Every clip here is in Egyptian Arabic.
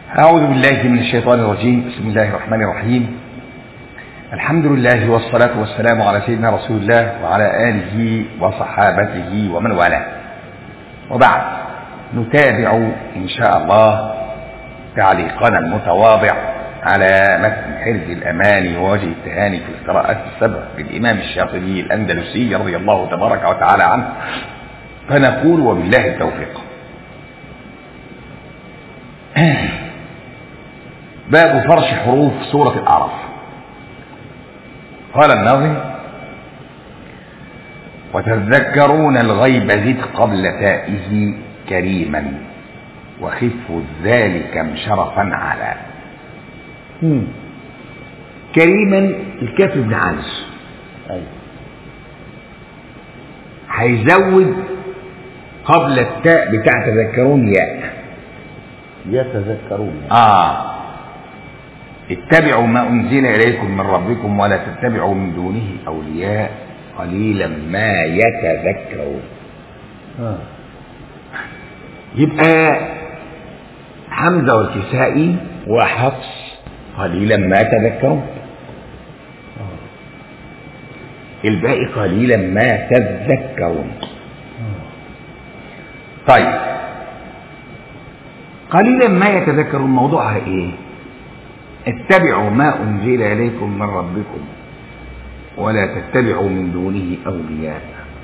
أعوذ بالله من الشيطان الرجيم بسم الله الرحمن الرحيم الحمد لله والصلاة والسلام على سيدنا رسول الله وعلى آله وصحابته ومن والاه وبعد نتابع إن شاء الله تعليقنا المتواضع على متن حرز الأمان ووجه التهاني في القراءات السبع للإمام الشاطبي الأندلسي رضي الله تبارك وتعالى عنه فنقول وبالله التوفيق باب فرش حروف سورة الأعراف قال الناظم وتذكرون الغيب زد قبل تائه كريما وخف ذلك كم شرفا على مم. كريما الكاف ابن عنس أيوة. هيزود قبل التاء بتاع تذكرون ياء يتذكرون اه اتبعوا ما انزل اليكم من ربكم ولا تتبعوا من دونه اولياء قليلا ما يتذكرون آه. يبقى حمزه والكسائي وحفص قليلا ما تذكرون الباقي قليلا ما تذكرون طيب قليلا ما يتذكرون موضوعها ايه اتبعوا ما انزل اليكم من ربكم ولا تتبعوا من دونه اولياء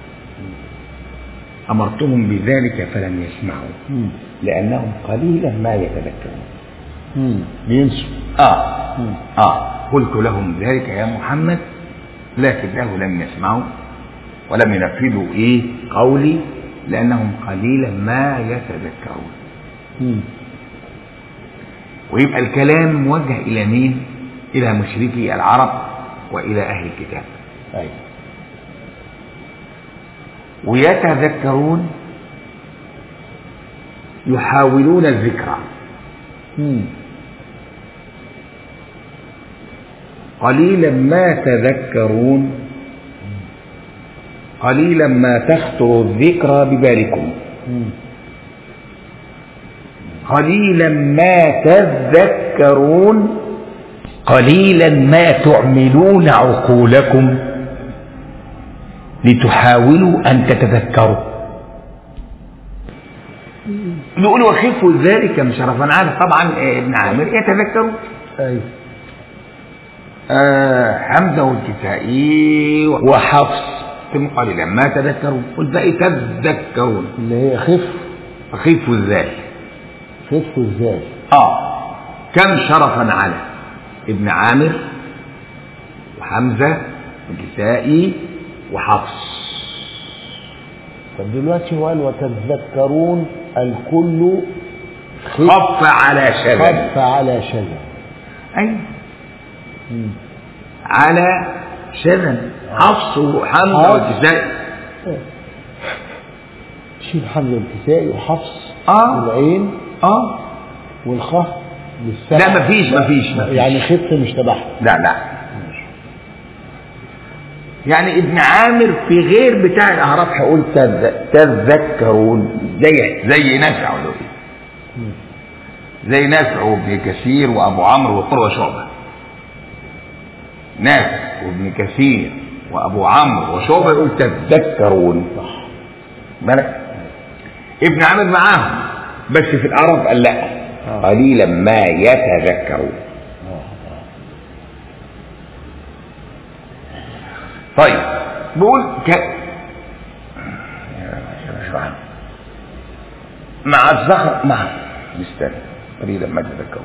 امرتهم بذلك فلم يسمعوا مم. لانهم قليلا ما يتذكرون مم. بينسوا اه مم. اه قلت لهم ذلك يا محمد لكنه لم يسمعوا ولم ينفذوا ايه قولي لانهم قليلا ما يتذكرون مم. ويبقى الكلام موجه الى مين الى مشركي العرب والى اهل الكتاب أيوة. ويتذكرون يحاولون الذكرى مم. قليلا ما تذكرون قليلا ما تخطر الذكرى ببالكم مم. قليلا ما تذكرون قليلا ما تعملون عقولكم لتحاولوا ان تتذكروا نقول وخفوا ذلك كم شرفا عارف طبعا آه، ابن عامر يتذكروا أيوة. آه حمزه والكسائي وحفص ثم قليلا ما تذكرون والباقي تذكرون اللي هي خف خفوا ذلك خف ازاي اه كم شرفا على ابن عامر وحمزه والكسائي وحفص طب دلوقتي هو قال وتتذكرون الكل خف خف على شبل خف على شجر اي مم. على شبل حفص وحمزه حفص. والكسائي شيل حمزة الكسائي وحفص آه. والعين اه والخاء بالسبع لا مفيش مفيش مفيش يعني خف مش تبعها لا لا يعني ابن عامر في غير بتاع الاعراف هقول تذ- تذكرون زي زي نافع ولا إيه؟ زي نافع وابن كثير وابو عمرو وقروه شعبه نافع وابن كثير وابو عمرو وشعبه يقول تذكرون صح بالك ابن عامر معاهم بس في الاعراف قال لا آه. قليلا ما يتذكرون طيب بقول ك... مع الزخر مع استنى قليلا ما تذكرون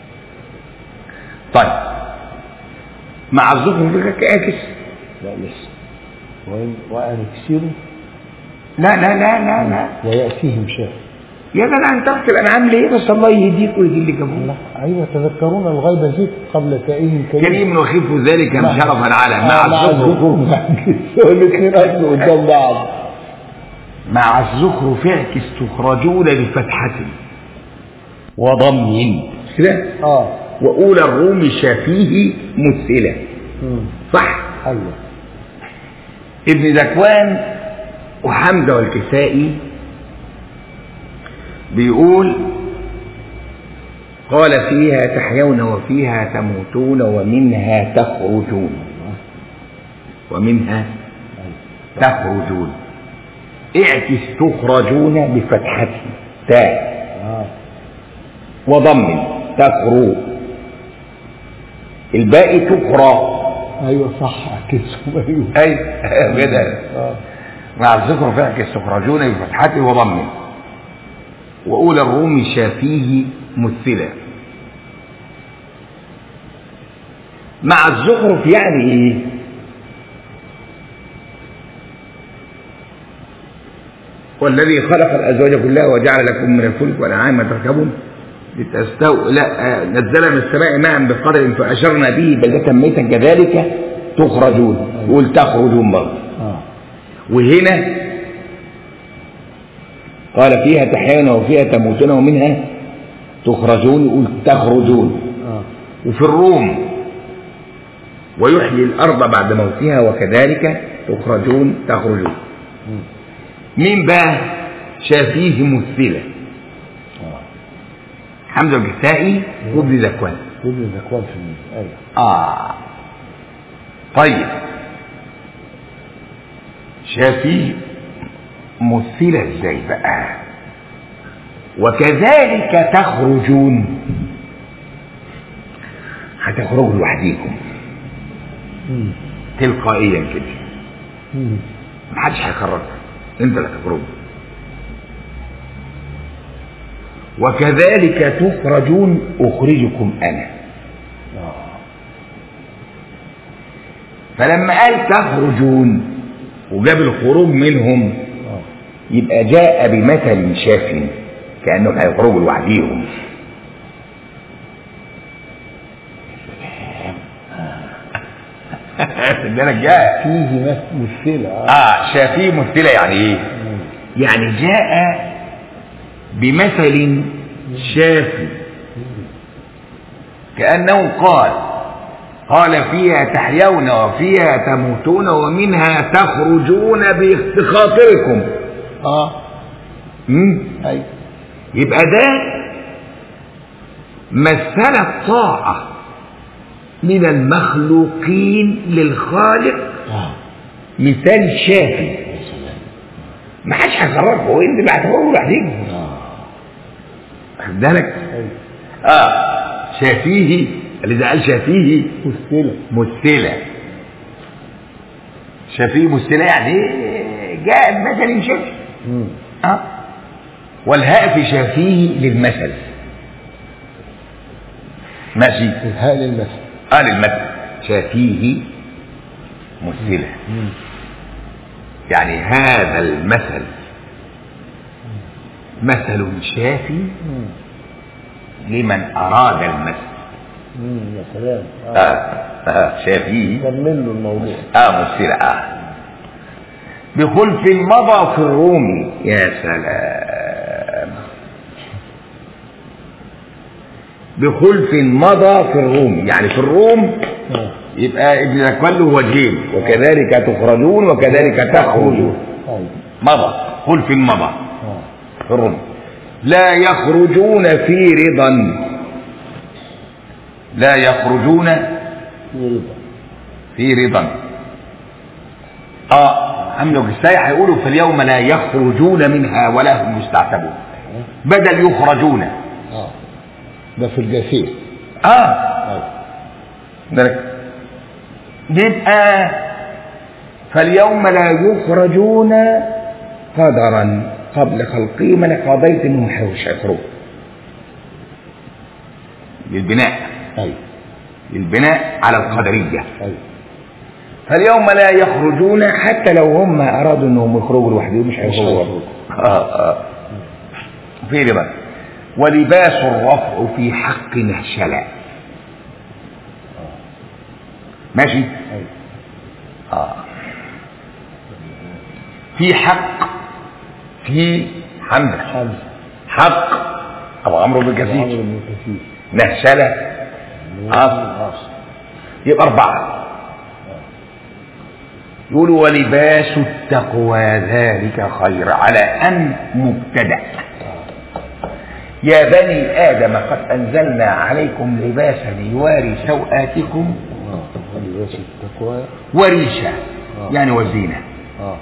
طيب مع الزخر كاكس لا لسه وإن- وأن يكسروا لا لا لا لا لا ويأتيهم شاف يا جدع انت بتكتب الانعام ليه بس الله يهديك ويهدي اللي جابوه الله أيوة تذكرون الغيب زيد قبل تائهم كريم كريم وخف ذلك مع- شرفا على آه، مع الزخرف الزخرف مع الكسر والاثنين قبل قدام بعض مع الزخرف اعكس تخرجون بفتحة وضم كده اه وأولى الروم شافيه مثلة مم. صح ايوه ابن ذكوان وحمزة والكسائي بيقول قال فيها تحيون وفيها تموتون ومنها تخرجون ومنها تخرجون اعكس تخرجون بفتحة تاء اه وضم تخرو الباقي تخرى ايوه صح اعكسهم ايوه اي كده اه مع الذكر فاعكس تخرجون بفتحته وضمه وأولى الروم شافيه مثلا مع الزخرف يعني ايه والذي خلق الازواج كلها وجعل لكم من الفلك والانعام ما تركبون لتستو لا آه، نزل من السماء ماء بقدر فاشرنا به بلدة ميتا كذلك تخرجون يقول تخرجون برضه اه وهنا قال فيها تحيون وفيها تموتون ومنها تخرجون يقول تخرجون اه وفي الروم ويحيي الأرض بعد موتها وكذلك تخرجون تخرجون مم. مين بقى شافيه مثلة اه حمزة الكسائي وابن ذكوان كل ذكوان في النص ايوه آه طيب شافيه مثلة ازاي بقى وكذلك تخرجون هتخرجوا لوحديكم مم. تلقائيا كده مم. محدش هيخرجك انت اللي هتخرج وكذلك تخرجون اخرجكم انا اه فلما قال تخرجون وجاب الخروج منهم اه يبقى جاء بمثل شاف كانهم هيخرجوا لوحديهم خد بالك جاء فيه مس- مشكلة اه اه شافيه مثلة يعني ايه مم. يعني جاء بمثل شافي كأنه قال قال فيها تحيون وفيها تموتون ومنها تخرجون بخاطركم اه مم؟ ايوه يبقى ده مثل الطاعة من المخلوقين للخالق اه مثال شافي يا سلام ما حدش هيخرجكم انت اللي هتخرجوا لوحدكم اه واخد بالك ايوه اه شافيه اللي قال شافيه مشكلة مثلة شافيه مثلة يعني إيه؟ جاء بمثل شافي مم. اه والهاء في شافيه للمثل ماشي الهاء للمثل قال المثل شافيه مثلة مم. يعني هذا المثل مثل شافي مم. لمن أراد المثل مم. يا سلام آه. آه. شافيه كمل له الموضوع اه مثيرة اه بخلف مضى في الروم يا سلام بخلف مضى في الروم يعني في الروم اه يبقى ابن ذكوان له وجهين وكذلك تخرجون وكذلك تخرجون ايوه مضى خلف مضى اه في الروم لا يخرجون في رضا لا يخرجون في رضا في رضا اه حمد الكسائي هيقولوا في اليوم لا يخرجون منها ولا هم يستعتبون بدل يخرجون اه ده في الجسيم اه ايوه ذلك يبقى فاليوم لا يخرجون قدرا قبل خلقهم انا قضيت انهم مش هيخرجوا للبناء ايوه للبناء على القدريه ايوه فاليوم لا يخرجون حتى لو هم ارادوا انهم يخرجوا لوحدهم مش هيخرجوا هيخرجوا. آه آه. في ربا ولباس الرفع في حق نهشلا ماشي ايوه آه. في حق في حمزة حمزة حق أبو عمرو بن عمرو كثير بن كثير نهشلة عاصم. عاصم يبقى أربعة يقولوا ولباس التقوى ذلك خير على أن مبتدأ يا بني آدم قد أنزلنا عليكم لباسا يواري سوآتكم اه ولباس التقوى وريشا آه. يعني وزينة اه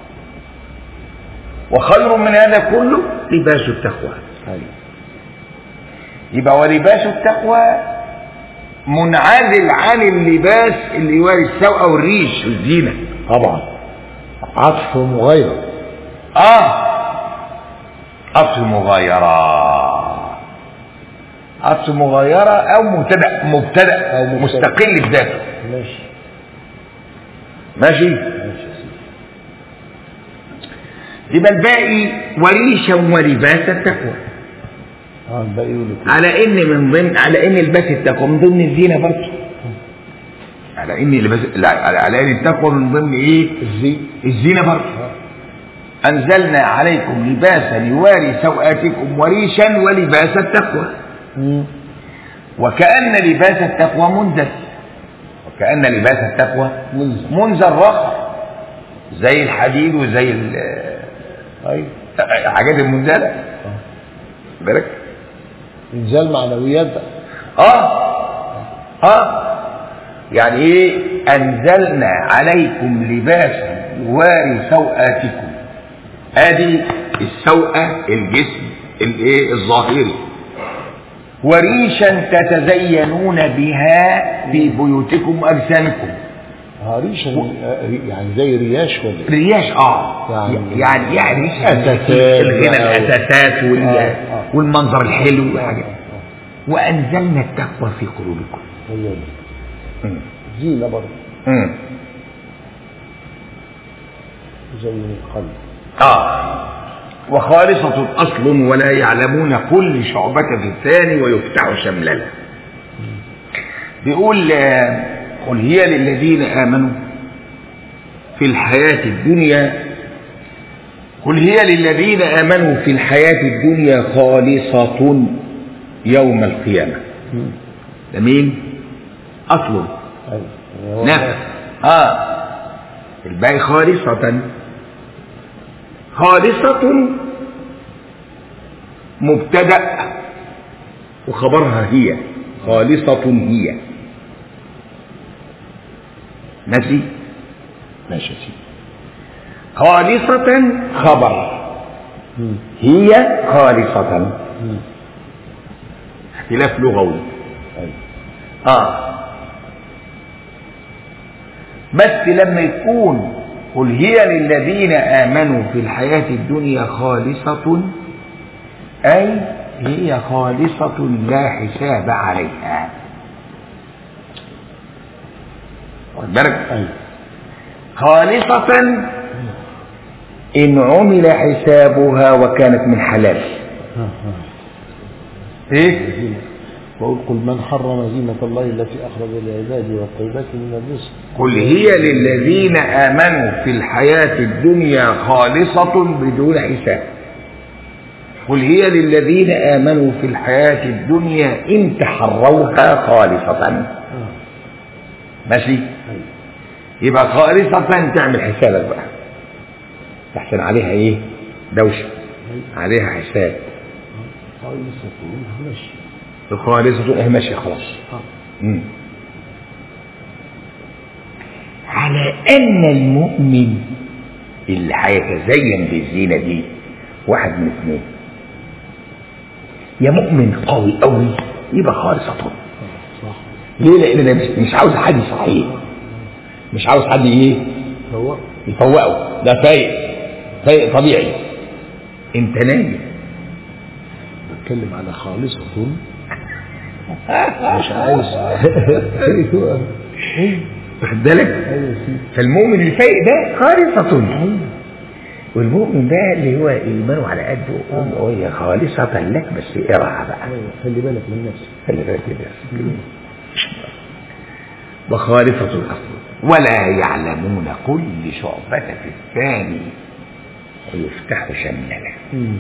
وخير من هذا كله لباس التقوى ايوه يبقى ولباس التقوى منعزل عن اللباس اللي يواري السوء والريش والزينة طبعا عطف مغير اه عطف مغايرة عطف مغايرة او مبتدأ مبتدأ أو مبتدأ. مستقل بذاته ماشي ماشي ماشي يا سيدي يبقى الباقي وريشا ولباس التقوى اه الباقي يقول لك على ان من ضمن على ان لباس التقوى من ضمن الزينة برضه على ان لباس لا، على على ان التقوى من ضمن ايه الزي الزينة برضه اه انزلنا عليكم لباسا يواري سوآتكم وريشا ولباس التقوى مم. وكأن لباس التقوى منزل وكأن لباس التقوى منزل منزل رخر زي الحديد وزي ال- ايوه الحاجات المنزلة اه بالك انزال معنويات بقى اه اه يعني ايه انزلنا عليكم لباسا يواري سوآتكم ادي السوءة الجسم الايه الظاهري وريشا تتزينون بها في بيوتكم واجسامكم اه ريشة آه، ري- يعني زي رياش ولا إيه؟ رياش اه يعني- يعني يعني ريش أساسات الغنى بقى و- الاساسات وال... آه، آه. والمنظر الحلو آه، والحاجات آه، وانزلنا التقوى في قلوبكم آه. أيوة. مم. زينة برضه مم. زي القلب آه وخالصة أصل ولا يعلمون كل شعبة في الثاني ويفتح شمللا بيقول آه، قل هي للذين آمنوا في الحياة الدنيا قل هي للذين آمنوا في الحياة الدنيا خالصة يوم القيامة مم. ده مين؟ أصل ايوه يعني هو نفس اه الباقي خالصة خالصة مبتدأ وخبرها هي خالصة هي ماشي ماشي يا سيدي خالصة خبر مم. هي خالصة مم. اختلاف لغوي ايوه اه بس لما يكون قل هي للذين آمنوا في الحياة الدنيا خالصة أي هي خالصة لا حساب عليها واخد بالك ايوه خالصة إن عمل حسابها وكانت من حلال ها ها إيه؟ زينة وقل قل من حرم زينة الله التي أخرج لعباده والطيبات من الرزق قل هي للذين آمنوا في الحياة الدنيا خالصة بدون حساب قل هي للذين آمنوا في الحياة الدنيا إن تحروها خالصة آه. ماشي أيوة. يبقى خالصة تعمل حسابك بقى تحسن عليها ايه دوشة أيوة. عليها حساب آه. آه، لسه تقول ماشي خالصة اه ماشي خلاص آه. مم. على أن المؤمن اللي هيتزين بالزينة دي واحد من اثنين يا مؤمن قوي قوي يبقى خالصة آه. صح ليه لأن أنا مش, مش عاوز حد صحيح مش عاوز حد ايه هو يفوقه ده فايق فايق طبيعي انت نايم بتكلم على خالصة مش عايز ايوه واخد بالك ايوه سيدي فالمؤمن الفايق ده خالصة ايوه والمؤمن ده اللي هو ايمانه على قده وهي خالصة لك بس اقراها بقى ايوه خلي بالك من نفسك خلي بالك كده وخالصة الأصل ولا يعلمون كل شعبة في الثاني ويفتح شملها مم.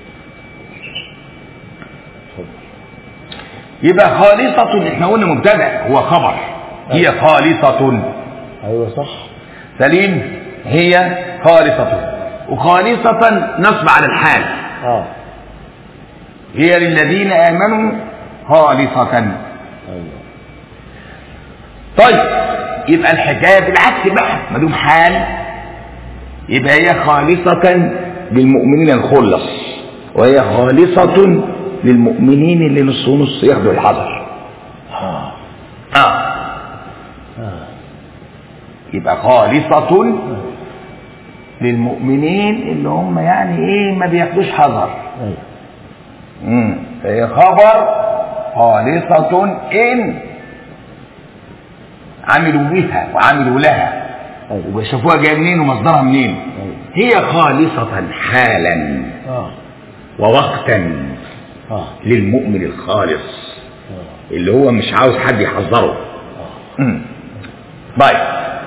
يبقى خالصة احنا قلنا مبتدأ هو خبر هي خالصة ايوه صح سليم هي خالصة وخالصة نصب على الحال اه هي للذين آمنوا خالصة ايوه طيب يبقى الحكاية بالعكس بقى ما دام حال يبقى هي خالصة للمؤمنين الخلص وهي خالصة للمؤمنين اللي نص نص ياخدوا الحذر اه اه اه يبقى خالصة للمؤمنين اللي هم يعني ايه ما بياخدوش حذر ايوه امم فهي خبر خالصة ان عملوا بها وعملوا لها ايوه وشافوها جايه منين ومصدرها منين ايوه هي خالصة حالا اه ووقتا اه للمؤمن الخالص اه اللي هو مش عاوز حد يحذره اه مم. طيب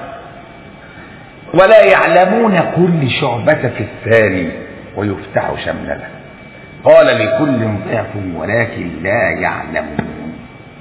ولا يعلمون كل شعبة في الثاني ويفتح شملها قال لكل ضعف ولكن لا يعلمون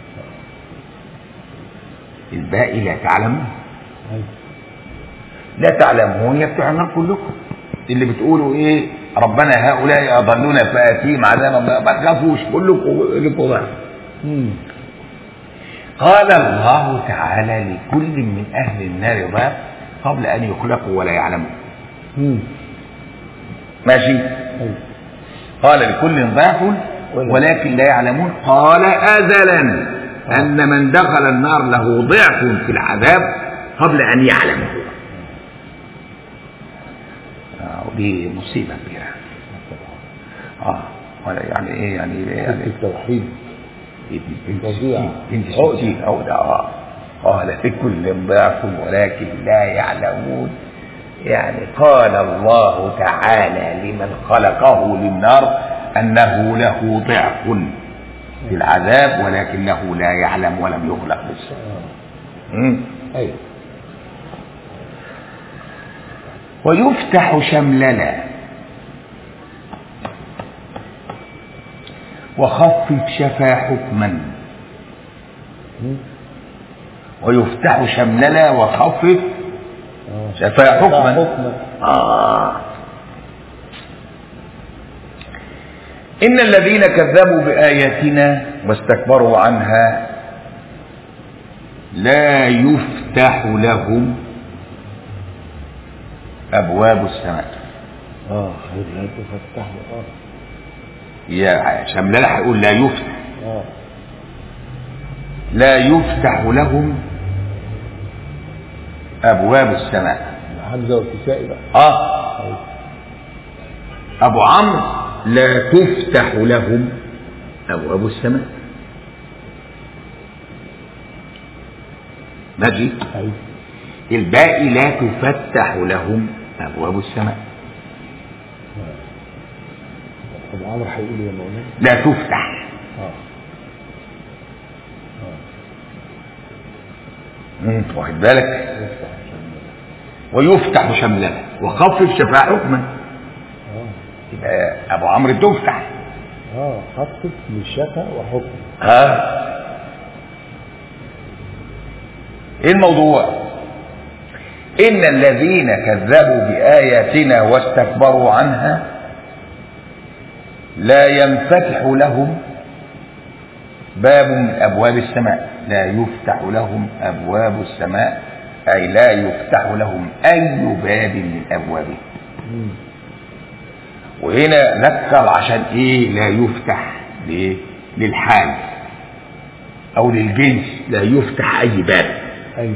الباقي لا تعلمون ايوه لا تعلمون يا بتوع النار كلكم اللي بتقولوا ايه ربنا هؤلاء اضلونا فاتيهم عذابا ما ما تخافوش كلكم لكم ضعف امم قال الله تعالى لكل من اهل النار ضعف قبل ان يخلقوا ولا يعلموا امم ماشي ايوه قال لكل ضعف ولكن لا يعلمون قال ازلا ان من دخل النار له ضعف في العذاب قبل ان يعلم هو آه، ودي مصيبه كبيره اه ولا يعني ايه يعني إيه يعني التوحيد بنت فظيعة. بنت ستين أو ده آه. قال في كل ضعف ولكن لا يعلمون يعني قال الله تعالى لمن خلقه للنار أنه له ضعف في العذاب ولكنه لا يعلم ولم يخلق لسه اه مم. ايوه ويفتح شملنا وخفف شفا حكما مم. ويفتح شملنا وخفف اه شفا حكما حكما آه. إن الذين كذبوا بآياتنا واستكبروا عنها لا يفتح لهم أبواب السماء اه لا تفتح اه يا شملنا هيقول لا يفتح اه لا يفتح لهم أبواب السماء حمزه والكسائي بقى آه أيوة. أبو عمرو لا تفتح لهم أبواب السماء ماشي ايوه الباقي لا تفتح لهم أبواب السماء ابو عمرو هيقول يا مولانا لا تفتح اه مم، واخد بالك يفتح شمال. ويفتح شملها وخفف شفاء حكما اه يبقى أبو عمرو تفتح اه خفف للشفا وحكم ها ايه الموضوع ان الذين كذبوا باياتنا واستكبروا عنها لا ينفتح لهم باب من ابواب السماء لا يفتح لهم ابواب السماء اي لا يفتح لهم اي باب من ابوابه مم. وهنا ذكر عشان ايه لا يفتح ليه للحال او للجنس لا يفتح اي باب ايوه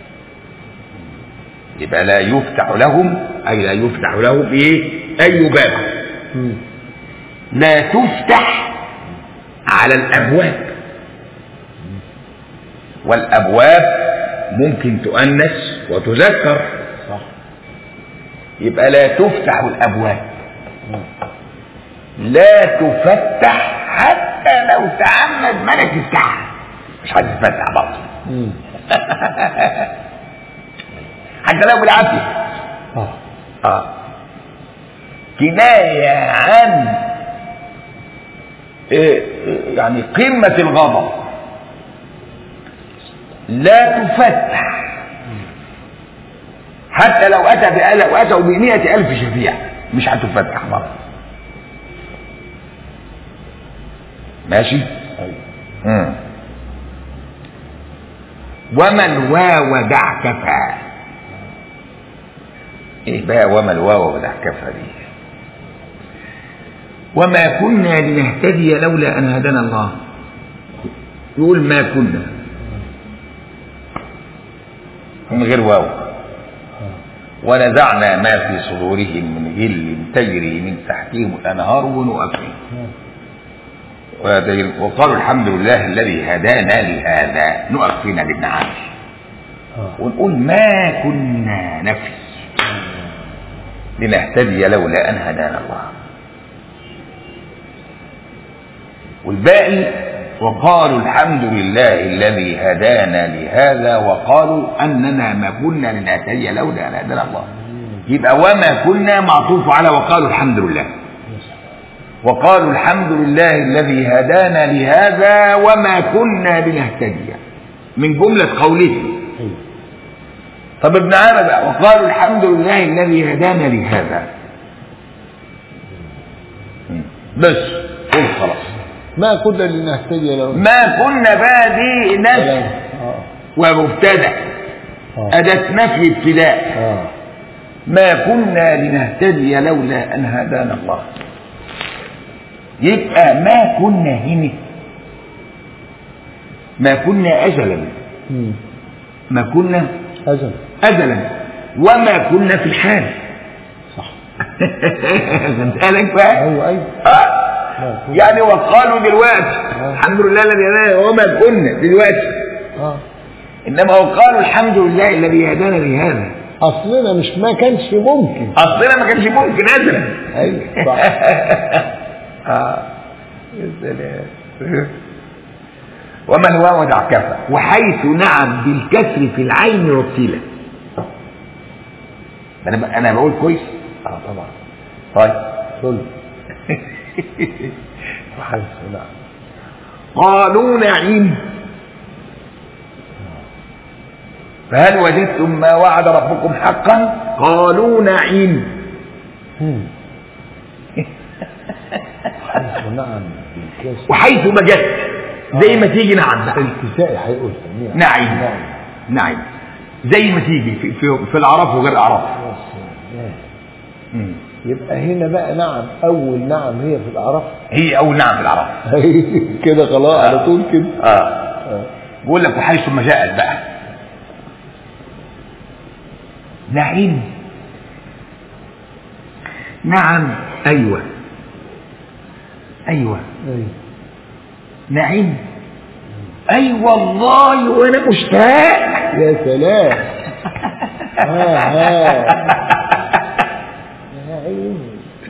يبقى لا يفتح لهم اي لا يفتح لهم ايه اي باب مم. لا تفتح على الابواب والابواب ممكن تؤنث وتذكر صح يبقى لا تفتح الابواب مم. لا تفتح حتى لو تعمد ملك يفتحها مش هتتفتح برضه مم. حتى لو بالعافيه اه اه كنايه عن إيه، إيه، يعني قمه الغضب لا تفتح حتى لو اتى بألف واتوا بمئة الف شفيع مش هتفتح مرة ماشي أيوة مم. وما الواو دع كفى ايه بقى وما الواو دع كفى دي وما كنا لنهتدي لولا ان هدانا الله يقول ما كنا من غير واو ونزعنا ما في صدورهم من غل تجري من تحتهم الانهار ونؤفهم وقالوا الحمد لله الذي هدانا لهذا نقف فينا بابن عامر آه. ونقول ما كنا نفي لنهتدي لولا ان هدانا الله والباقي وقالوا الحمد لله الذي هدانا لهذا وقالوا اننا ما كنا لنهتدي لولا ان هدانا الله يبقى وما كنا معطوف على وقالوا الحمد لله وقالوا الحمد لله الذي هدانا لهذا وما كنا لنهتدي من جملة قولهم أيوة طب ابن عامر بقى وقالوا الحمد لله الذي هدانا لهذا بس قول خلاص ما كنا لنهتدي لو ما كنا بقى دي نفي آه. ومبتدا آه. أداة نفي ابتداء آه. ما كنا لنهتدي لولا أن هدانا الله يبقى ما كنا هنا ما كنا أزلا مم. ما كنا أجل أزلا وما كنا في الحال صح فهمت بالك بقى؟ أيوة أيوة آه. ما كنا. يعني وقالوا دلوقتي آه. الحمد لله الذي هدانا وما كنا دلوقتي آه. انما وقالوا الحمد لله الذي هدانا لهذا أصلنا مش ما كانش ممكن اصلنا ما كانش ممكن ازلا أيوة صح اه يا سلام وما الواو دع كفى وحيث نعم بالكسر في العين رتيلة انا انا بقول كويس آه طبعا طيب كل وحيث نعم قالوا نعيم فهل وجدتم ما وعد ربكم حقا قالوا نعيم مم. حيث نعم بالكسر وحيث ما جت زي ما تيجي نعم بقى الكسائي هيقول نعم نعيم نعم نعم زي ما تيجي في, في, في الاعراف وغير الاعراف يا سلام. يبقى هنا بقى نعم أول نعم هي في الأعراف هي اول نعم في الاعراف كده خلاص على طول كده اه آه. بقول لك وحيث ما جاءت بقى نعيم نعم ايوه ايوه أيوة. نعيم اي والله وانا مشتاق يا سلام ها ها يا عيني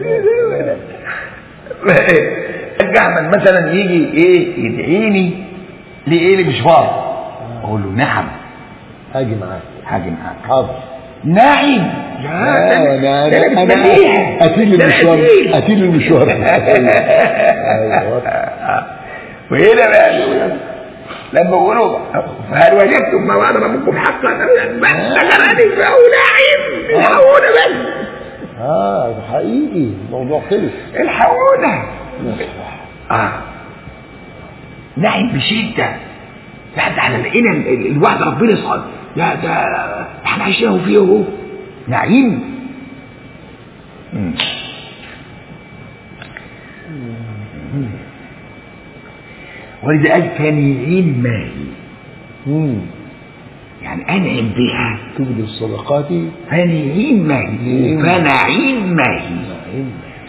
احمد مثلا يجي ايه يدعيني لايه لمشوار اقول له نعم هاجي معاك حاجه معاك حاضر نعم لا ده- انا ده انا مش مليح. انا اتيل ده المشوار أكيد. اتيل المشوار ايوه وهنا بقى يقول- لما بيقولوا فهل وجدتم ما وعد ربكم حقا بس غراني فهو نعيم الحقونا بس اه حقيقي الموضوع خلص الحقونا اه نعم بشدة لا ده احنا لقينا ال- ال- الوعد ربنا صادق لا ده احنا عايشينه فيه اهو نعيم مم. ولذا قال كنعيم ماهي امم يعني انعم بها تبدو الصدقات فنعيم ماهي نعيم. فنعيم ماهي نعيم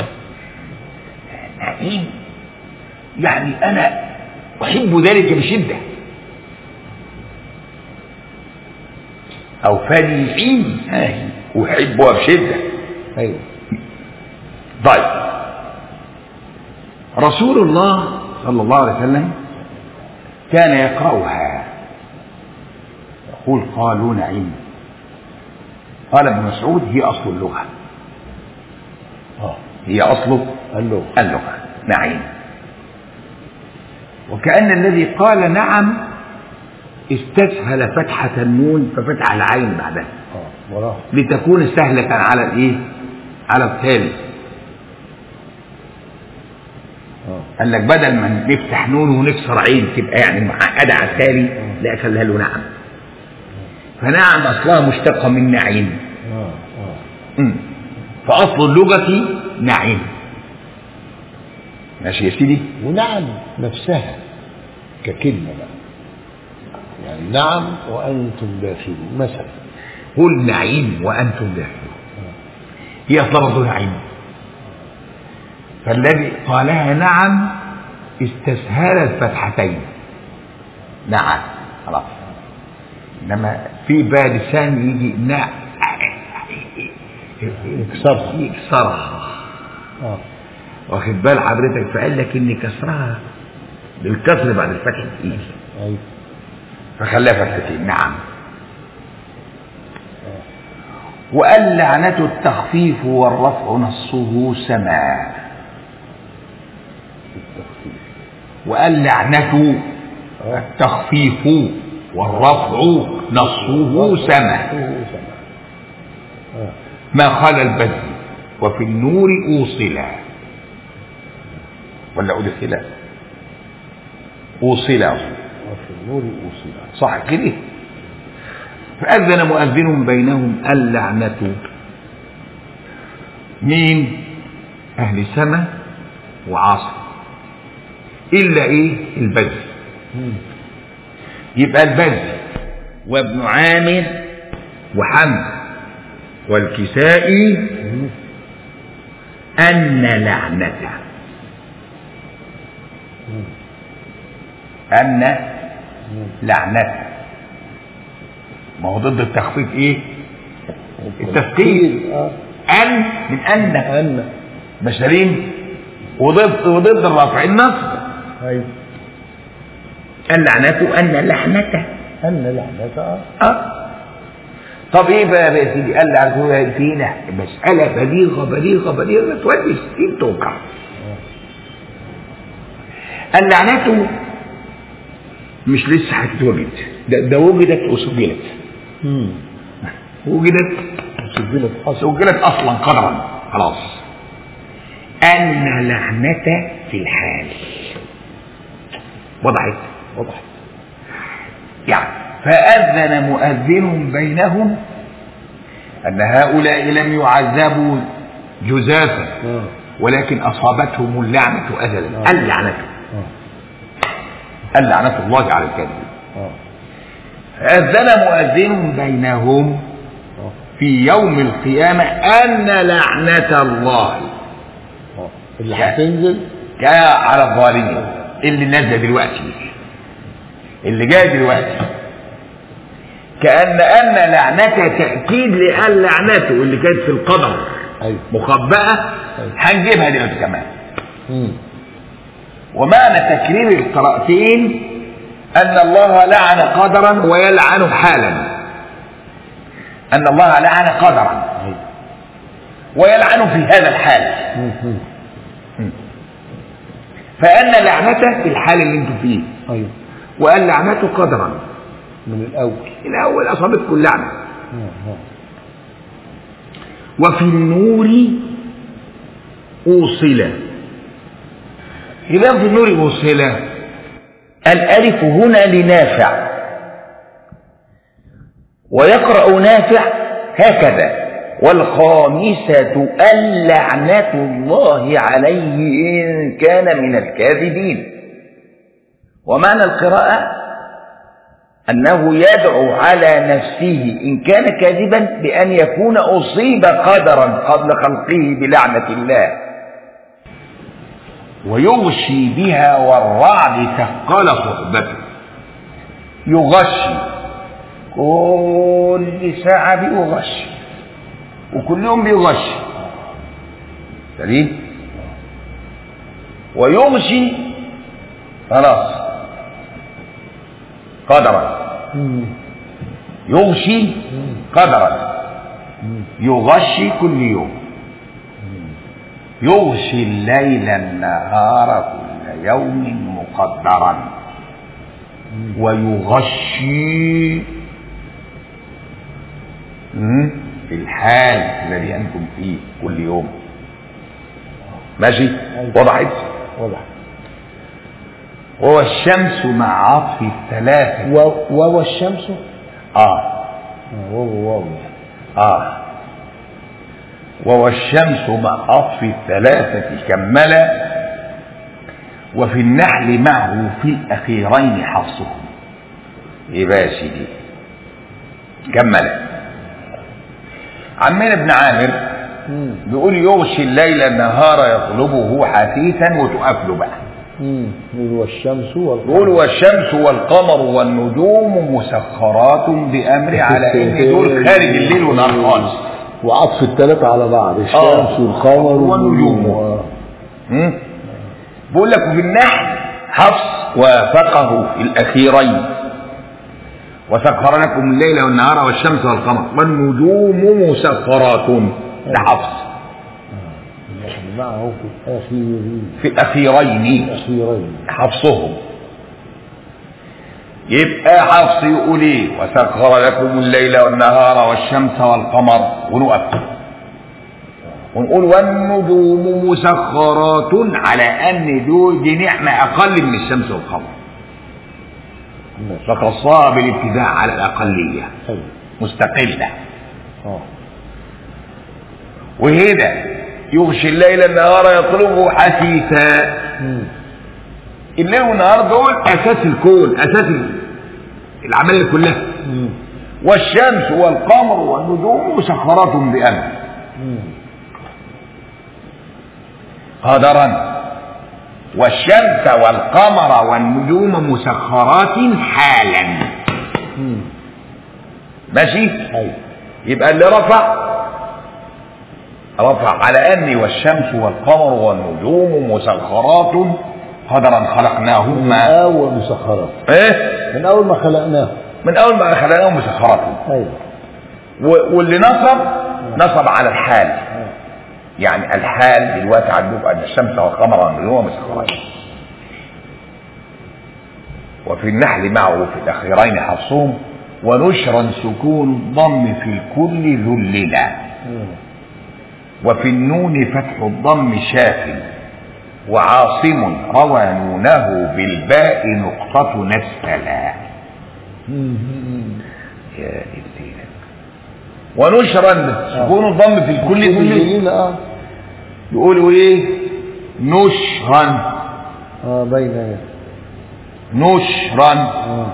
نعيم يعني انا احب ذلك بشده او فنعيم ماهي احبها بشده ايوه طيب رسول الله صلى الله عليه وسلم كان يقرأها يقول قالوا نعيم قال ابن مسعود هي أصل اللغة اه هي أصل قال له اللغة نعيم وكأن الذي قال نعم استسهل فتحة النون ففتح العين بعدها اه وراه لتكون سهلة على الايه؟ على التالي اه قال لك بدل ما نفتح نون ونكسر عين تبقى يعني معقدة على التالي لا خليها له نعم فنعم أصلها مشتقة من نعيم اه اه مم. فأصل اللغة نعيم ماشي يا سيدي ونعم نفسها ككلمة بقى يعني نعم وأنتم داخلون مثلا قل نعيم وأنتم داخلون هي أصلا برضه نعيم فالذي قالها نعم استسهل الفتحتين نعم خلاص انما في بقى لسان يجي نع يكسرها. يكسرها اه واخد بال حضرتك فقال لك ان كسرها بالكسر بعد الفتح تقيل أيوة فخلاها فتحتين نعم وقال لعنة التخفيف والرفع نصه سماء التخفيف وقال لعنة التخفيف والرفع نصه سماء هو سمع اه ما خلا البذل وفي النور أوصلا ولا أدخلا أوصلا وفي النور أوصلا صح كده فأذن مؤذن بينهم اللعنة مين أهل سما وعاصم إلا إيه البذل مم. يبقى البذل وابن عامر وحمد والكسائي مم. أن لعنته مم. أن مم. لعنته ما هو ضد التخفيف إيه التثقيل اه أن من أن أن مش سليم وضد وضد الرفع النصب أيوة اللعنة أن لعنته أن لعنة اه أه طب ايه بقى يا سيدي قال لعنته فينا مسألة بليغة بليغة بليغة تودي الستين توقع اللعنة مش لسه هتتوجد ده, ده وجدت وسجلت مم. وجدت سجلت أصلا سجلت اصلا قدرا خلاص ان لعنة في الحال وضحت واضح يعني فأذن مؤذن بينهم أن هؤلاء لم يعذبوا جزافا اه ولكن أصابتهم اللعنة أزلا اللعنة اه اللعنة الله على الكاذبين اه فأذن مؤذن بينهم اه في يوم القيامة أن لعنة الله اه اللي هتنزل جاء على الظالمين اللي نزل دلوقتي اللي جاي دلوقتي كأن أن لعنته تأكيد لأن لعنته اللي كانت في القدر أيوة مخبأة أيوة. هنجيبها دلوقتي كمان مم. ومعنى تكرير القراءتين أن الله لعن قدرا ويلعن حالا أن الله لعن قدرا أيوة ويلعن في هذا الحال مم. مم. فأن لعنته في الحال اللي انتم فيه أيوة وأن لعنته قدرا من الأول الأول أصابتكم اللعنة اه اه وفي النور أوصل إذا في النور أوصل الألف هنا لنافع ويقرأ نافع هكذا والخامسة اللعنة الله عليه إن كان من الكاذبين ومعنى القراءة أنه يدعو على نفسه إن كان كاذبا بأن يكون أصيب قدرا قبل خلقه بلعنة الله ويغشي بها والرعد ثقل صحبته يغشي كل ساعة بيغشي وكل يوم بيغشي سليم ويغشي خلاص قدرا مم. يغشي مم. قدرا مم. يغشي كل يوم يغشي الليل النهار كل يوم مقدرا ويغشي مم، في الحال الذي انتم فيه كل يوم ماشي أيوة. وضحت واضح وهو الشمس مع عطف الثلاثة و- وهو الشمس آه آه، وهو واو آه وهو الشمس مع عطف الثلاثة كمل وفي النحل معه في الأخيرين حفصهم يبقى يا سيدي كمل عمنا ابن عامر مم. بيقول يغشي الليل النهار يطلبه حثيثا وتقف له بقى مم. يقول والشمس والقمر بيقول والشمس والقمر والنجوم مسخرات بأمره على ان دول خارج الليل والنهار خالص وعطف الثلاثة على بعض الشمس آه. والقمر والنجوم. آه. مم؟ بيقول لك وفي النحل حفص وافقه في الأخيرين وسخر لكم الليل والنهار والشمس والقمر والنجوم مسخرات ده حفص يعني معه في الآخرين في الأخيرين الأخيرين حفصهم يبقى حفص يقول ايه وسخر لكم الليل والنهار والشمس والقمر ونقف ونقول والنجوم مسخرات على ان دول دي نعمة اقل من الشمس والقمر ماشي فخصها بالابتداء على الاقلية حلو مستقلة اه وهنا يغشي الليل النهار يطلبه حثيثا مم. الليل والنهار دول اساس الكون اساس العملية كلها مم. والشمس والقمر والنجوم مسخرات بأمر مم. قدرا والشمس والقمر والنجوم مسخرات حالا مم. ماشي أيوة يبقى اللي رفع رفع على أني والشمس والقمر والنجوم مسخرات قدرا خلقناهما أول مسخرات ايه من أول ما خلقناه من أول ما خلقناهم مسخرات أيوة و- واللي نصب نصب على الحال آه. يعني الحال دلوقتي عندكم ان الشمس والقمر والنجوم مسخرات وفي النحل معه في الاخيرين حفصهم ونشرا سكون الضم في الكل ذللا مم. وفي النون فتح الضم شاف وعاصم روى نونه بالباء نقطة نسفلا مم. مم. يا إلهي. ونشرا سكون الضم في الكل ذللا كل اه يقولوا ايه نشرا اه بين نشرا اه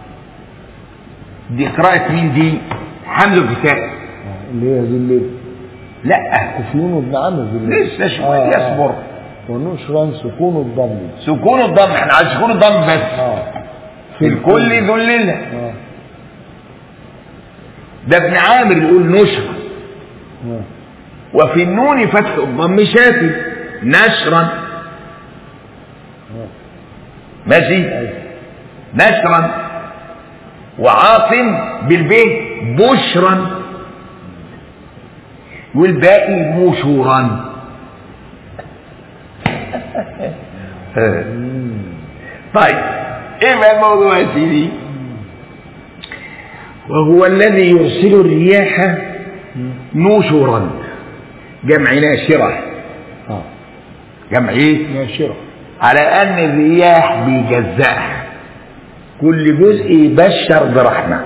دي قراءة مين دي حمزة الكتاب آه. اللي هي ذي الليل لا كفيون ابن عمرو ذي الليل لسه شوية يصبر ونشرا سكون الضم سكون الضم احنا عايز سكون الضم بس اه في الكل ذللة اه ده ابن عامر يقول نشرا آه. وفي النون فتح الضم شافي نشرا آه. ماشي أيوة. نشرا وعاصم بالبيت بشرا والباقي مشورا مم. طيب ايه بقى الموضوع يا سيدي وهو الذي يرسل الرياح نشرا جمع ناشرة اه جمع ايه ناشرة على ان الرياح بيجزأها كل جزء يبشر برحمة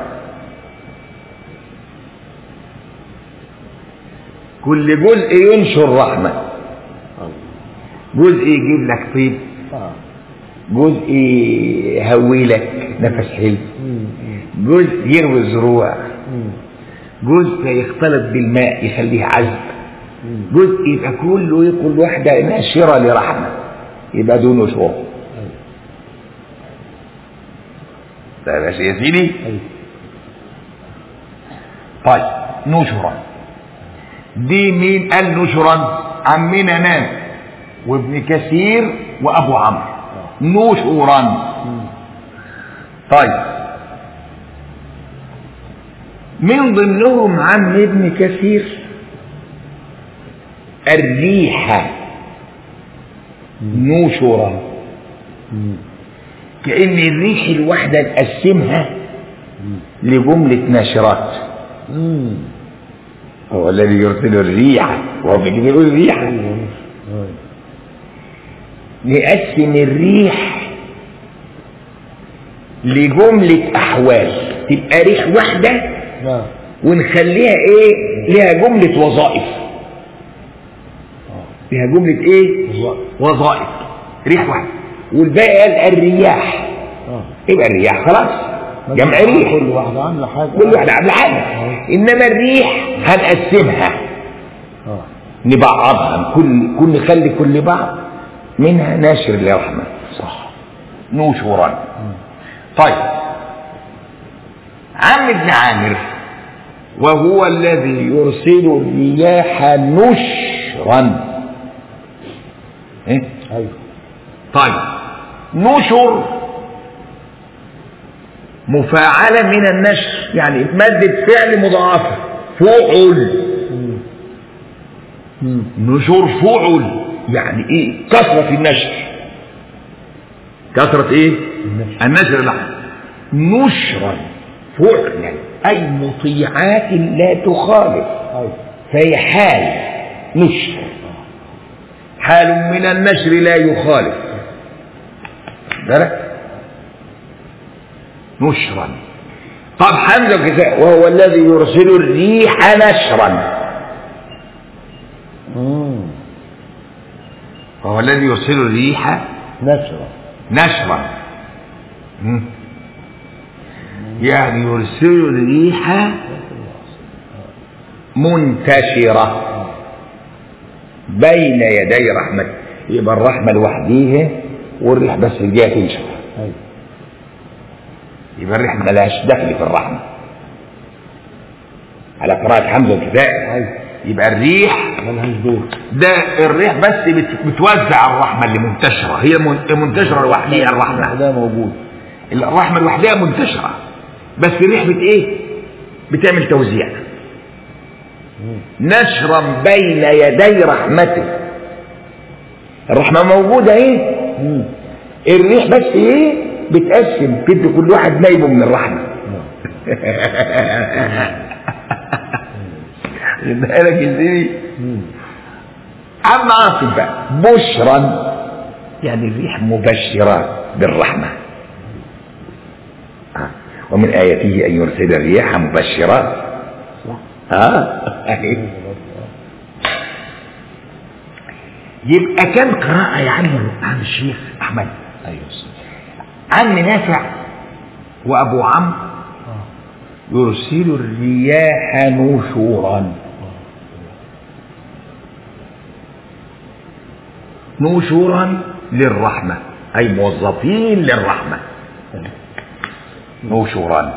كل جزء ينشر رحمة جزء يجيب لك طيب اه جزء يهوي لك نفس حلو مم. مم. جزء يروي الزروع مم. جزء يختلط بالماء يخليه عذب مم. جزء يبقى كله كل واحدة ناشرة لرحمة يبقى دون شر أيوة. ده بس يا سيدي أيوة. طيب نشرا دي مين قال نشرا عمنا ناس وابن كثير وابو عمرو نشرا مم. طيب من ضمنهم عم ابن كثير الريحة نشرا مم. كأن الريح الواحدة نقسمها لجملة ناشرات مم. هو الذي يرسل الريح وهو بيجي يقول الريح أيوة. أيوة. نقسم الريح لجملة أحوال تبقى ريح واحدة نعم ونخليها إيه لها جملة وظائف لها جملة إيه وظائف. وظائف ريح واحدة والباقي قال الرياح اه يبقى الرياح خلاص جمع ريح كل واحدة عاملة حاجة كل واحدة عاملة حاجة إنما الريح هنقسمها اه نبعضها كل كل نخلي كل بعض منها ناشر للرحمة صح نشورا طيب عم ابن عامر وهو الذي يرسل الرياح نشرا إيه؟ ايوه طيب نشر مفاعلة من النشر يعني مادة فعل مضاعفة فعل مم. مم. نشر فعل يعني ايه كثرة النشر كثرة ايه النشر. النشر لحظة نشرا فعلا اي مطيعات لا تخالف ايوه فهي حال نشر حال من النشر لا يخالف بالك نشرا طب حمزة وكساء وهو الذي يرسل الريح نشرا مم. وهو الذي يرسل الريح نشرة نشرا مم. يعني يرسل الريح منتشرة بين يدي رحمته يبقى الرحمة لوحديها والريح بس الجهة تنشر ايوه يبقى الريح ملهاش دخل في الرحمة على قراءة حمزة وكفاء ايوه يبقى الريح ملهاش دور ده الريح بس بت- بتوزع الرحمة اللي منتشرة هي من- منتشرة لوحديها الرحمة ده موجود الرحمة لوحدها منتشرة بس الريح بت ايه بتعمل توزيع نشرا بين يدي رحمته الرحمة موجودة ايه مم. الريح بس ايه بتقسم تدي كل واحد نايبه من الرحمة نعم. يبقى لك ازاي مم. عم عاصم بقى بشرا يعني الريح مبشرات بالرحمة آه. ومن آياته أن يرسل الرياح مبشرات صح اه يبقى كم قراءة يا عم عم الشيخ أحمد ايوه صح. عم نافع وأبو عمرو اه يرسل الرياح نشورا نشورا للرحمة أي موظفين للرحمة نشورا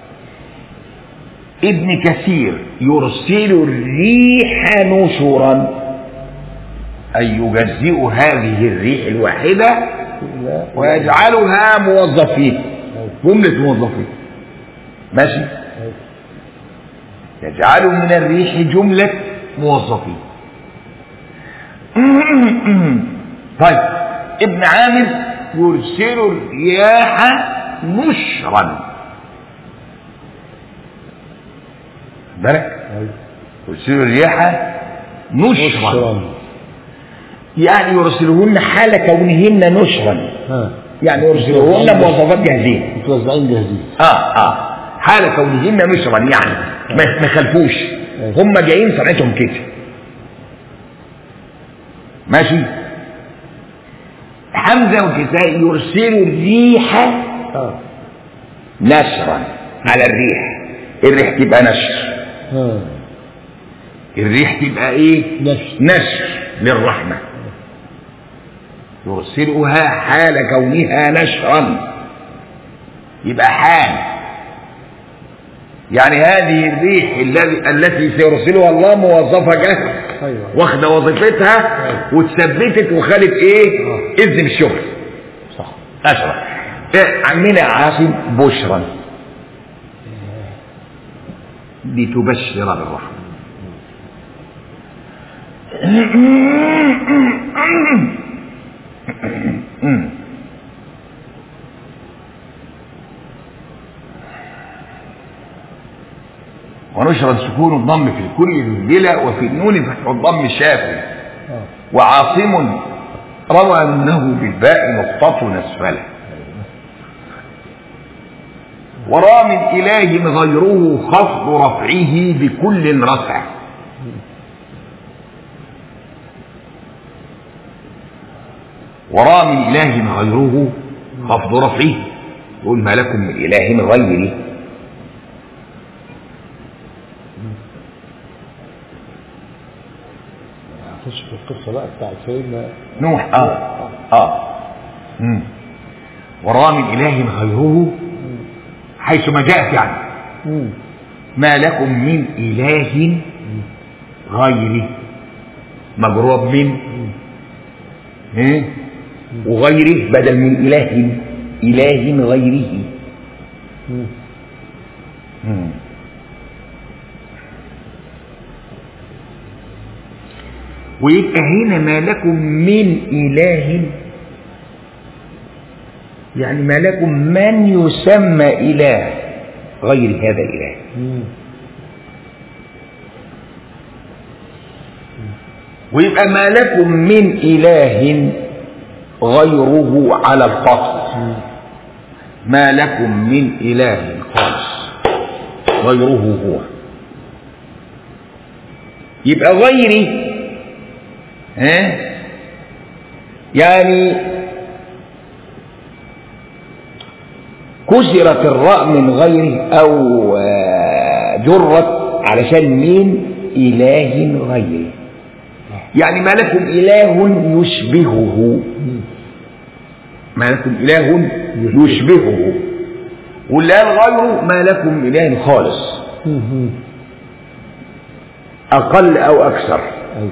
ابن كثير يرسل الريح نشورا أي يجزئ هذه الريح الواحدة لا ويجعلها موظفين ايوه جملة موظفين ماشي ايوه يجعل من الريح جملة موظفين طيب ابن عامر يرسل الرياح نشرا بالك ايوه يرسل الرياح نشرا نشرا يعني يرسلهن حال كونهن نشرا ها يعني يرسلهن موظفات جاهزين متوزعين جاهزين اه اه حال كونهن نشرا يعني ما ما خلفوش هم جايين صنعتهم كده ماشي حمزه والكسائي يرسل الريح اه نشرا على الريح الريح تبقى نشر ها الريح تبقى ايه نشر نشر للرحمه يرسلها حال كونها نشرا يبقى حال يعني هذه الريح الذي التي سيرسلها الله موظفه جاهزه ايوه واخده وظيفتها أيوة. واتثبتت وخدت ايه آه. اذن بالشغل صح اشرف إيه، عمنا عاصم بشرا لتبشر بالرحمه ونشرا سكون الضم في الكل بالبلا وفي النون فتح الضم الشافي اه وعاصم روى انه بالباء نقطة اسفله ورا من إله غيره خفض رفعه بكل رفع ورا من إله غيره خفض رفعه يقول ما لكم من إله غيري نخش في القصة بقى بتاعت سيدنا نوح اه اه مم. ورا من إله غيره حيث ما جاءت يعني مم. ما لكم من إله غيري مجرور من إيه؟ وغيره بدل من إله إله غيره مم. مم. ويبقى هنا ما لكم من إله يعني ما لكم من يسمى إله غير هذا الإله مم. ويبقى ما لكم من إله غيره على الفصل مم. ما لكم من إله خالص غيره هو يبقى غيري ها يعني كسرت الراء من غيره او آه، جرت علشان مين اله غيره يعني ما لكم اله يشبهه مم. ما لكم اله يشبهه واللي قال غيره ما لكم اله خالص مم. اقل او اكثر أيوة.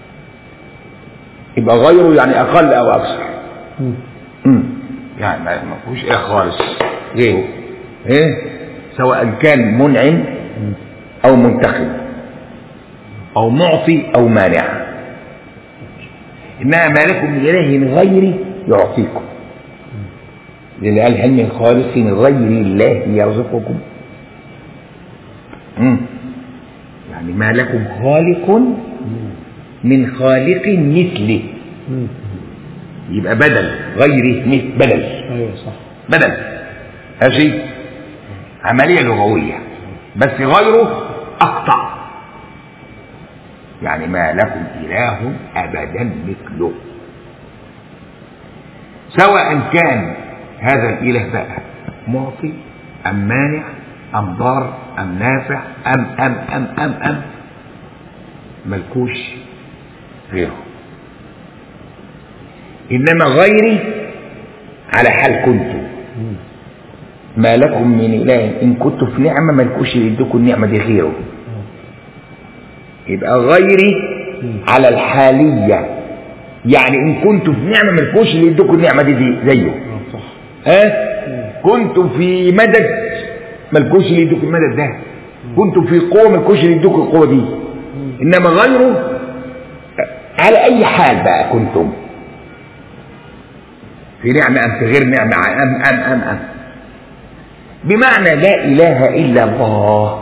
يبقى غيره يعني اقل او اكثر مم. مم. يعني ما ما فيهوش ايه خالص غيره ايه سواء كان منعم مم. او منتقم او معطي او مانع انما ما لكم من اله غيري يعطيكم لان قال هل من خالق غير الله يرزقكم مم. يعني ما لكم خالق مم. من خالق مثله مم. يبقى بدل غيره مثل بدل أيوة صح بدل ماشي عملية لغوية بس غيره أقطع يعني ما لكم إله أبدا مثله سواء كان هذا الإله بقى معطي أم مانع أم ضار أم نافع أم أم أم أم أم ملكوش غيره إنما غيري على حال كنتم مم. ما لكم من إله إن كنتم في نعمة ملكوش يديكم النعمة دي غيره يبقى غيري مم. على الحالية يعني إن كنتم في نعمة ملكوش اللي يديكم النعمة دي, دي زيه آه، صح ها كنتم في مدد ملكوش اللي يديكم المدد ده كنتم في قوة ملكوش اللي يديكم القوة دي إنما غيره على أي حال بقى كنتم في نعمة أم في غير نعمة أم أم أم أم بمعنى لا إله إلا الله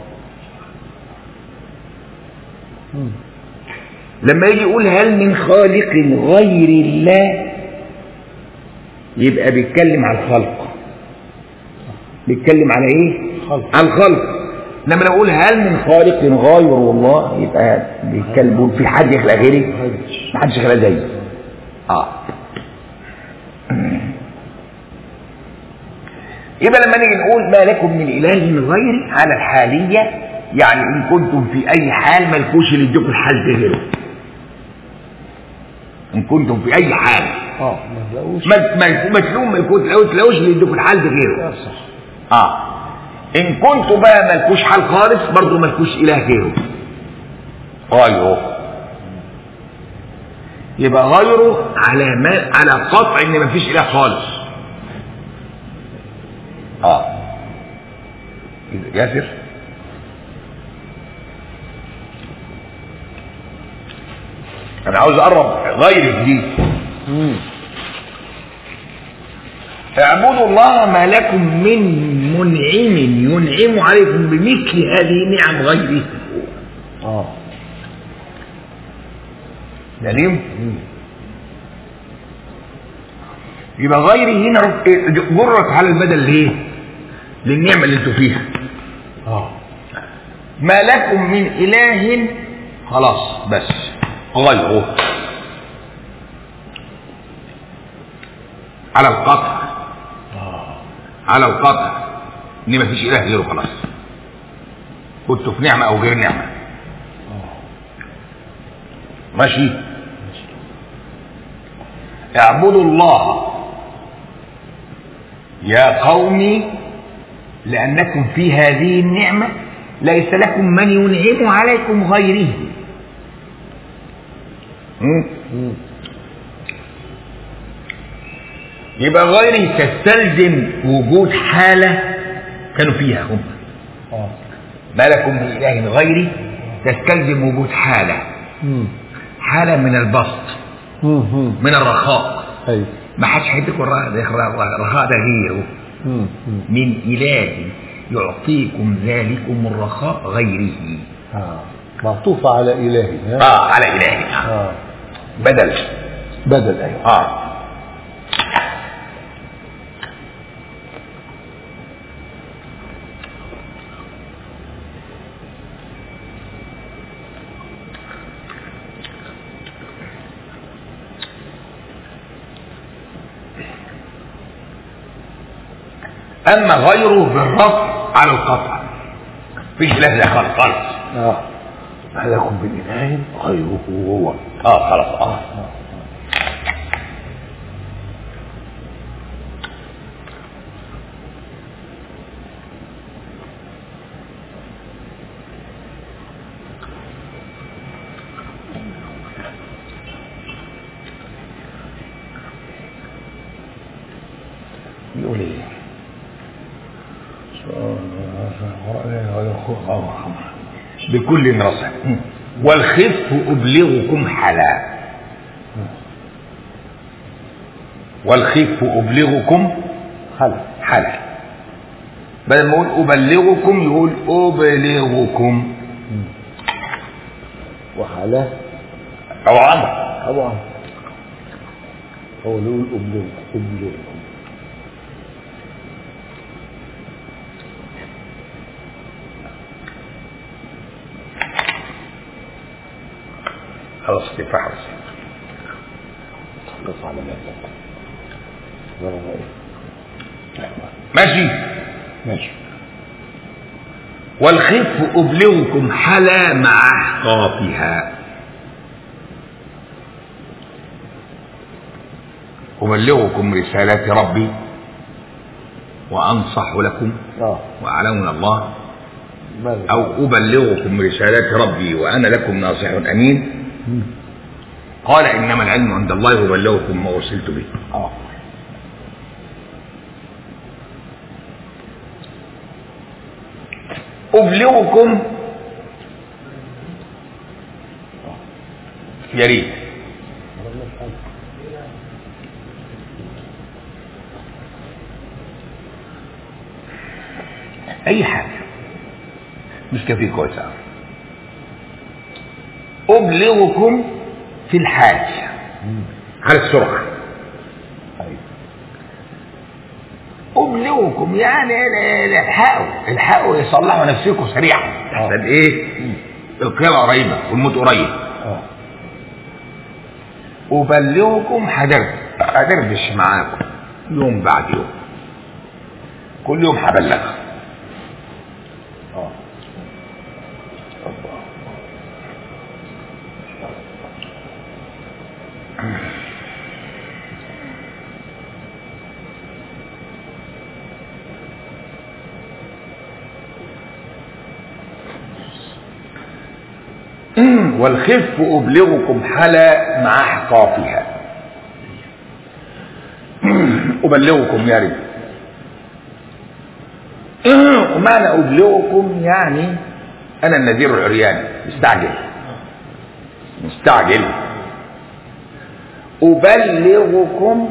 مم. لما يجي يقول هل من خالق غير الله يبقى بيتكلم على الخلق بيتكلم على ايه خلق على الخلق لما لو اقول هل من خالق غير الله يبقى بيتكلم في حد يخلق غيري هدش ما حدش يخلق زيي اه يبقى لما نيجي نقول ما لكم من اله غيري على الحاليه يعني ان كنتم في اي حال ملكوش اللي يديكم الحال ده غيره ان كنتم في اي حال اه ما تلاقوش ما ما ما تلوم ما يكون تلاقوش تلاقوش اللي يديكم الحال ده غيره آه، صح اه ان كنتم بقى ملكوش حال خالص برضه ملكوش اله غيره غيره يبقى غيره على ما على قطع ان مفيش اله خالص اه ياسر انا عاوز اقرب غير دي مم. اعبدوا الله ما لكم من منعم ينعم عليكم بمثل هذه النعم غيره اه دليل مم. يبقى غيره هنا جرت على البدل ليه للنعمة اللي انتوا فيها اه ما لكم من إله خلاص بس غيره على القطع اه على القطع ان مفيش اله غيره خلاص كنتوا في نعمه او غير نعمه اه ماشي اعبدوا الله يا قومي لانكم في هذه النعمه ليس لكم من ينعم عليكم غيره مم. مم. يبقى غيره تستلزم وجود حاله كانوا فيها هم اه ما لكم من اله غيري تستلزم وجود حاله مم. حاله من البسط مم. مم. من الرخاء ايوه ما حدش هيديكم الرخاء ده الرخاء ده غيره مم. مم. من اله يعطيكم ذلكم الرخاء غيره اه معطوفة على إلهي ها؟ اه على اله اه بدل بدل ايوه اه اما غيره بالرفع على القطع مفيش اله لا خالص خالص اه ما لكم من إله غيره هو اه خلاص اه آه. يقول ايه بكل رصد والخف أبلغكم حلا والخف أبلغكم حل حلا بدل ما أقول أبلغكم يقول أبلغكم وحلا أو عمر طبعا هو اللي يقول أبلغ أبلغكم خلاص كفاح بس خلص على مالك ضرب ايه ماشي ماشي والخف أبلغكم حلا مع أحقافها أبلغكم رسالات ربي وأنصح لكم اه وأعلم من الله ماذا أو أبلغكم رسالات ربي وأنا لكم ناصح أمين مم. قال إنما العلم عند الله وبلغكم ما أرسلت به اه أبلغكم يا ريت أي حاجة مش كافي كويسة أبلغكم في الحال مم. على السرعة ايوه أبلغكم يعني الحقوا الحقوا يصلحوا نفسكم سريعا أحسن إيه القيامة قريبة والموت قريب اه أبلغكم هدرب هدردش معاكم يوم بعد يوم كل يوم هبلغ اه والخف أبلغكم حلا مع أحقافها أبلغكم يا رب ومعنى أبلغكم يعني أنا النذير العريان مستعجل مستعجل أبلغكم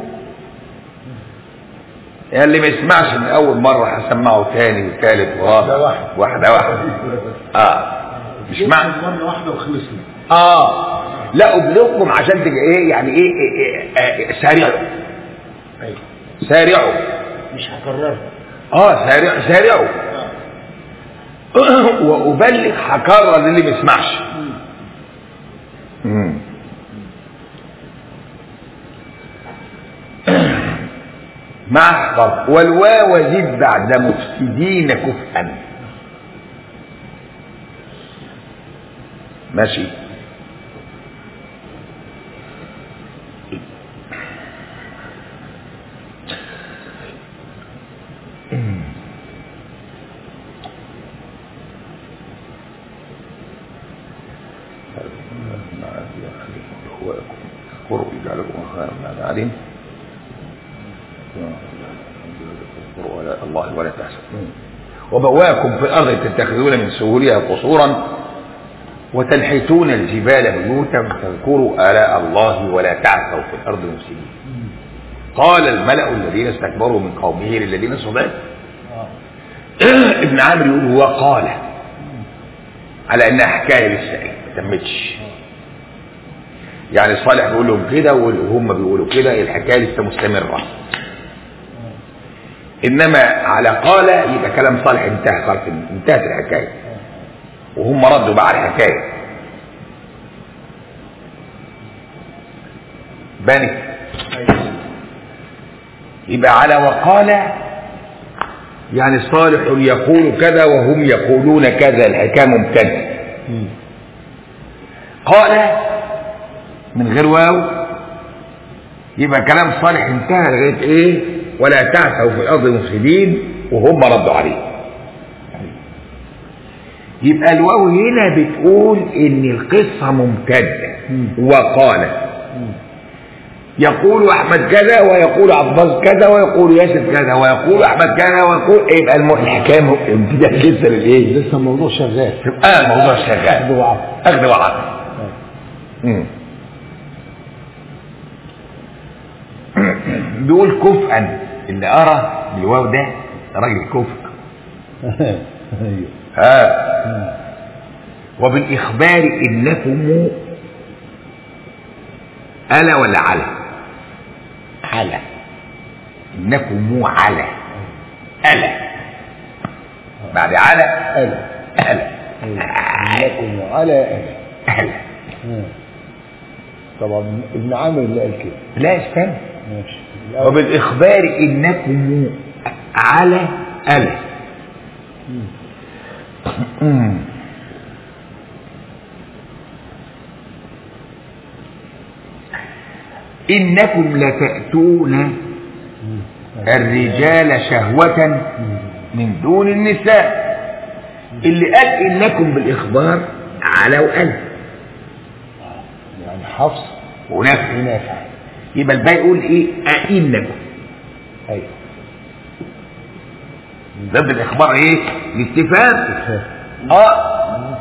يعني اللي ما يسمعش من أول مرة هسمعه تاني وثالث ورابع واحدة واحدة واحدة آه مش معنى مرة واحدة وخلصنا اه لا ابلغكم عشان تبقى ايه يعني ايه, إيه, إيه آه سارعوا ايوه سارعوا مش هكررها اه سارع سارعوا وابلغ هكرر للي ما يسمعش مم. مع ضرب والواو زد بعد مفسدين كفءا ماشي اذكروا يجعلكم خيرا من عليم ولا الله ولا تحسبون وبواكم في الارض تتخذون من سهولها قصورا وتنحتون الجبال بيوتا فاذكروا آلاء الله ولا تعثوا في الارض مفسدين قال الملأ الذين استكبروا من قومه للذين استضعفوا ابن عامر يقول هو قال على انها حكايه لسه ايه ما تمتش يعني صالح بيقول لهم كده وهم بيقولوا كده الحكايه لسه مستمره انما على قال يبقى كلام صالح انتهى خلاص انتهت الحكايه وهم ردوا بقى على الحكايه بني يبقى على وقال يعني صالح يقول كذا وهم يقولون كذا الحكايه ممتده قال من غير واو يبقى كلام صالح انتهى لغايه ايه ولا تعثوا في الارض مفسدين وهم ردوا عليه يبقى الواو هنا بتقول ان القصه ممتده وقال يقول احمد كذا ويقول عباس كذا ويقول ياسر كذا ويقول احمد كذا ويقول يبقى الم- الحكايه امتداد لسه للايه؟ لسه الموضوع شغال اه الموضوع شغال أخذ وعطى. اخذ وعطى مم. بيقول كفءا اللي ارى بالواو ده راجل كفء ايوه ها وبالاخبار انكم الا ولا على على انكم على الا بعد على ألا الا لكم على ألا الا طبعا ابن عامر اللي قال كده لا استنى ماشي الأول. وبالاخبار انكم على الا مم. إنكم لتأتون الرجال شهوة من دون النساء اللي قال إنكم بالإخبار على وقال يعني حفص ونفع ونافع يبقى الباقي يقول إيه أئنكم ايوه ضد الإخبار إيه الاستفهام اه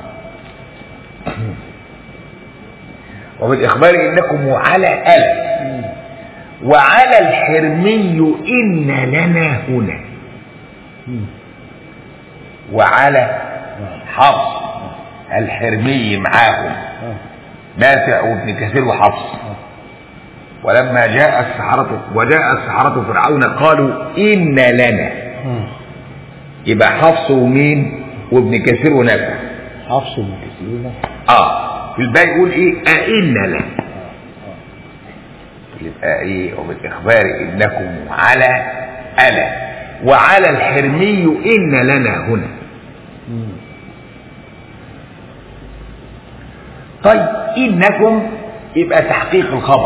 وبالإخبار إنكم على أل وعلى الحرمي إن لنا هنا وعلى حفص الحرمي معاهم نافع وابن كثير وحفص ولما جاء السحرة وجاء السحرة فرعون قالوا إن لنا يبقى حفص ومين وابن كثير ونافع حفص بن كثير ونافع اه في الباقي يقول ايه أئن لنا يبقى ايه وبالاخبار انكم على الا وعلى الحرمي ان لنا هنا طيب انكم يبقى تحقيق الخبر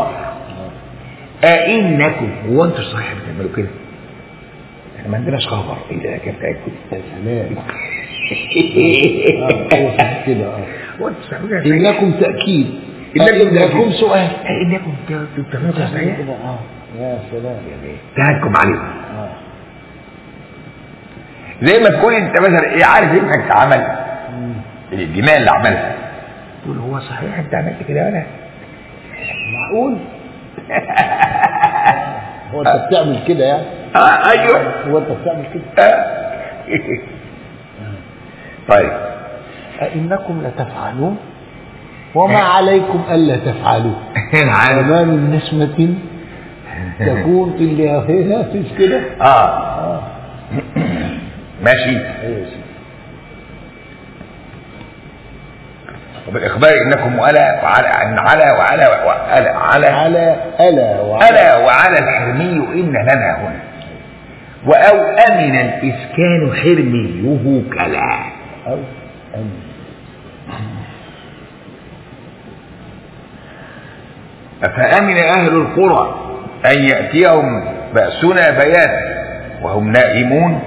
أئنكم هو انتوا صحيح بتعملوا كده احنا ما عندناش خبر ايه ده كده بتاعتكم يا سلام آه، هو صحيح كده اه هو انتوا بتعملوا كده انكم تاكيد إنكم انكم سؤال أئنكم بتعملوا كده صحيح كده اه يا سلام تهكم عليهم اه زي ما تكون انت مثلا ايه عارف ابنك عمل الجنايه اللي عملها تقول هو صحيح انت عملت كده ولا معقول هو انت بتعمل كده يعني اه ايوه هو انت بتعمل كده آه. طيب أئنكم لتفعلون وما عليكم ألا تفعلوا انا عارف وما من نسمة تكون إلا هنا مش كده اه ماشي ايوه يا سيدي وبالإخبار إنكم ألا وعلى أن على وعلى وعلى على على ألا وعلى ألا وعلى الحرمي إن لنا هنا وأو أمن الإسكان حرميه كلا أو أن أفأمن أهل القرى أن يأتيهم بأسنا بياتا وهم نائمون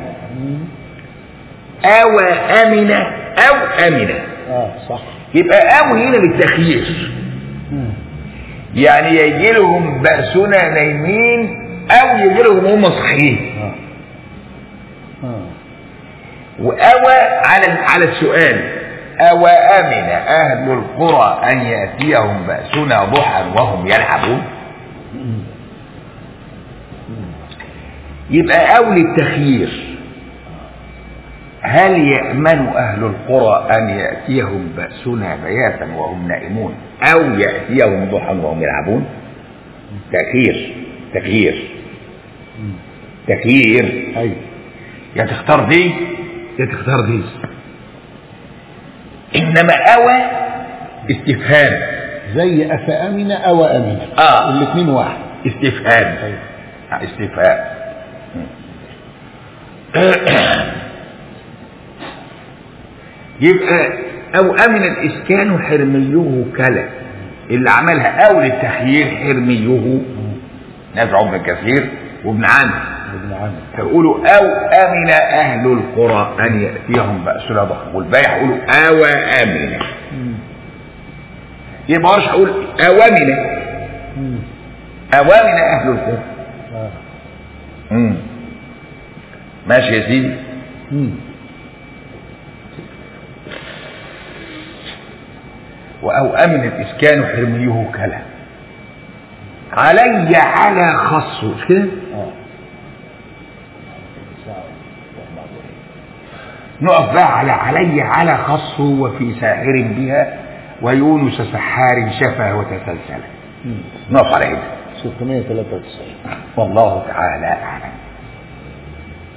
أو أمن أو أمن اه صح يبقى أو هنا بالتخيير مم. يعني يجي لهم بأسنا نايمين أو يجي لهم هم صحيين اه اه وأوى على على السؤال أو أمن أهل القرى أن يأتيهم بأسنا ضحى وهم يلعبون مم. يبقى أولي التخيير هل يأمن أهل القرى أن يأتيهم بأسنا بياتا وهم نائمون أو يأتيهم ضحى وهم يلعبون تأخير تغيير مم. تغيير ايوه يا تختار دي يا تختار دي إنما أوى استفهام زي أفأمن أو أمن آه. الاثنين واحد استفهام أيوة. آه، استفهام يبقى او امن الاسكان حرميه كلا اللي عملها او للتخيير حرميه نافع بن كثير وابن عامر ابن عامر فيقولوا او امن اهل القرى ان ياتيهم باسنا ضحى والباقي يقولوا او امن مم. يبقى مش هقول اوامن مم. اوامن اهل القرى آه. مم. ماشي يا سيدي مم. أو أمن الإسكان حرميه كلا علي على خص مش كده اه نقف بقى على علي على خص وفي ساحر بها ويونس سحار شفا وتسلسل مم. نقف على هنا 693 والله تعالى أعلم